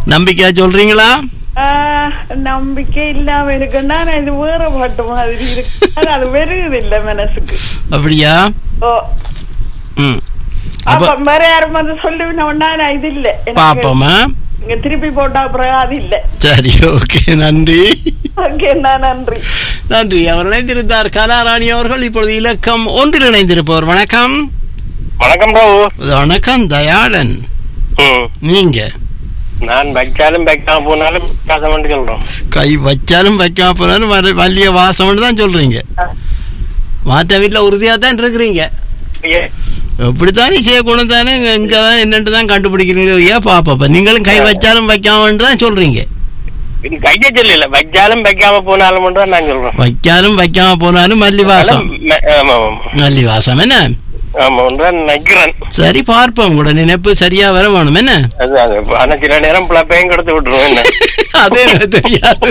நம்பிக்கையா சொல்றீங்களா ஆஹ், நம்பிக்கை இல்லாம இருக்குன்னா நான் இது வேற பாட்டு மாதிரி இருக்கு ஆனா அது வருகுது இல்ல மனசுக்கு அப்படியா ஓ ம் அப்ப அப்ப வேற யாரும் வந்து சொல்லுவினா நான் இது இல்ல எனக்கு பாப்போமா இங்க திருப்பி போட்டா அப்புறம் அது இல்ல சரி ஓகே நன்றி ஓகே நான் நன்றி நன்றி அவர் இணைந்திருந்தார் கலாராணி அவர்கள் இப்பொழுது இலக்கம் ஒன்றில் இணைந்திருப்பவர் வணக்கம் வணக்கம் ராவு வணக்கம் தயாளன் ம். நீங்க நான் வைக்காலும் வைக்காம போனாலும் வித்தியாசம் சொல்றோம் கை வச்சாலும் வைக்காம போனாலும் வர- வலிய வாசம்னு தான் சொல்றீங்க மாற்ற வீட்டில் உறுதியாக தான் இருக்கிறீங்க ஏ, எப்படித்தானே செய்யக்கூடாது தானே இங்கே தான் என்னன்ட்டு தான் கண்டுபிடிக்கிறீங்க ஏன் பாப்பா நீங்களும் கை வச்சாலும் வைக்காமன்ட்டு தான் சொல்றீங்க இது கைய சொல்லல வைக்காலும் வைக்காம போனாலும் தான் நான் சொல்றேன் வைக்காலும் வைக்காம போனாலும் மல்லி வாசம் ம- ஆமா ஆமா மல்லி வாசம் என்ன ஆமா ஒன்றுதான் நினைக்கிறேன் சரி பார்ப்போம் கூட நினைப்பு சரியா வர வேணும் என்ன அது அது ஆனா சில நேரம் பிளப்பையும் கொடுத்து விட்டுருவோம் என்ன அதே எனக்கு தெரியாது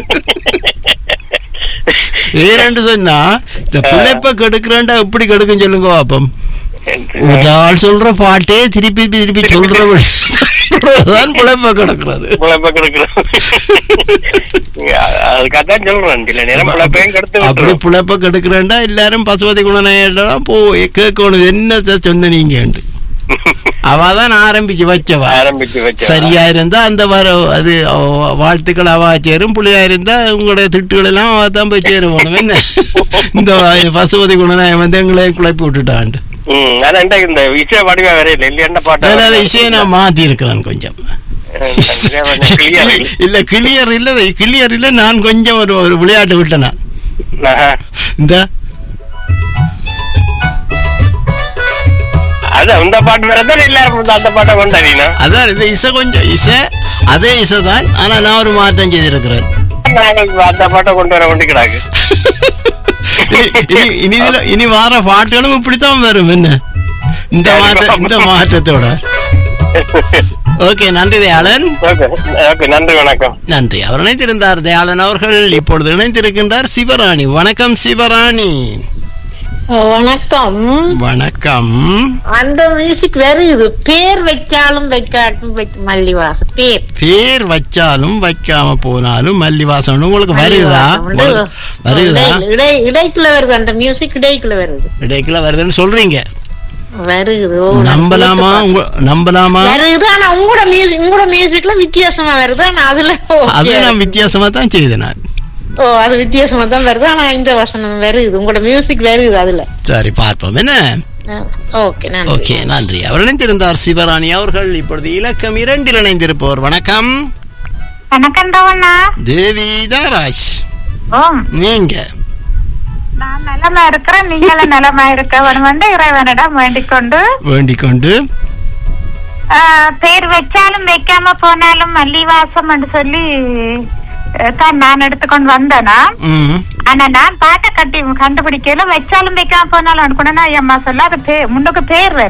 வேறென்று சொன்னா இந்த பிழைப்ப கெடுக்கிறேன்டா எப்படி கெடுக்கும் சொல்லுங்க பாப்போம் ஒரு ஆள் சொல்ற பாட்டே திருப்பி திருப்பி சொல்றபடி தான் பிழைப்ப கிடக்கிறது பிளப்ப கொடுக்குறோம் அதுக்காகத்தான் சொல்றேன் சில நேரம் பிளப்பையும் கொடுத்து அப்படி விட்டுருவோம் பிழைப்ப கெடுக்கிறேன்டா எல்லாரும் பசுபதி குணநாயகம் போ கேட்கணும் என்னத்தை சொன்ன நீங்க அவ தான் ஆரம்பிச்சு வச்சவா ஆரம்பிச்சு வச்சா சரியா இருந்தா அந்த வர அது அவ- வாழ்த்துக்கள் அவா சேரும் புள்ளியா இருந்தா உங்களுடைய திட்டுகள் எல்லாம் அவ தான் போய் சேருவோம் என்ன இந்த பசுபதி குணநாயகம் வந்து எங்களை குழப்பி விட்டுட்டாண்டு ம் ஆனா இந்த இந்த விஷய வடிவா வரையில இல்லையா பாட்டா அதனால இசையை நான் மாத்தி இருக்கிறேன் கொஞ்சம் கிளியர் இல்ல கிளியர் இல்ல கிளியர் இல்ல நான் கொஞ்சம் ஒரு ஒரு விளையாட்டு விட்டேனா இந்த அது அந்த பாட்டு வரதான் எல்லாரும் வந்து அந்த பாட்டை கொண்டாடினா அதான் இந்த இசை கொஞ்சம் இசை அதே இசை தான் ஆனா நான் ஒரு மாற்றம் செய்திருக்கிறேன் நாங்கள் அந்த பாட்டை கொண்டு வர வேண்டிக்கிறாங்க இனி- இனி இனி இதுல இனி வார பாட்டுகளும் இப்படித்தான் வரும் என்ன இந்த மாற்ற இந்த மாற்றத்தோட ஓகே நன்றி தயாளன் ஓகே ஓகே நன்றி வணக்கம் நன்றி அவர் இணைந்திருந்தார் தயாளன் அவர்கள் இப்பொழுது இணைந்திருக்கின்றார் சிவராணி வணக்கம் சிவராணி வணக்கம் வணக்கம் அந்த மியூசிக் வருது பேர் வைக்காலும் வைக்காட்டும் வைக்க மல்லிவாசம் பேர் பேர் வச்சாலும் வைக்காம போனாலும் மல்லி வாசம் உங்களுக்கு வருதா மல்லிவாசம் உண்டு. உங்களுக்கு வருதா இடை- இடை- இடைக்குள்ள வருது அந்த மியூசிக் இடைக்குள்ள வருது இடைக்குள்ள வருதுன்னு சொல்றீங்க வருது ஓ, நம்பலாமா உங்க- நம்பலாமா வருது ஆனா உங்களோட மியூசிக் உங்களோட மியூசிக்ல வித்தியாசமா வருது ஆனா அதுல okay. அதே நான் வித்தியாசமா தான் செய்தேன் நான் ஓ அது வித்தியாசமா தான் வருது ஆனா இந்த வசனம் வருது உங்களோட மியூசிக் வருது அதுல சரி பார்ப்போம் என்ன ஓகே நன்றி ஓகே நன்றி அவர் இணைந்திருந்தார் சிவராணி அவர்கள் இப்பொழுது இலக்கம் இரண்டில் இணைந்திருப்பவர் வணக்கம் வணக்கம் ரவண்ணா தேவி தாராஜ் ஓம் நீங்க நான் நலமா இருக்கிறேன் நீங்களும் நலமா இருக்க வந்து இறைவனிடம் வேண்டிக் கொண்டு வேண்டிக் கொண்டு ஆஹ், பேர் வச்சாலும் வைக்காம போனாலும் மல்லிவாசம் என்று சொல்லி அஹ், தான் நான் எடுத்துக்கொண்டு வந்தேனா ம், ஆனா நான் பாட்டை கட்டி கண்டுபிடிக்கல வச்சாலும் வைக்காம போனாலும் அனுக்கணும்னா எம்மா சொல்ல அது பே- முன்னுக்கு பேர் வரும்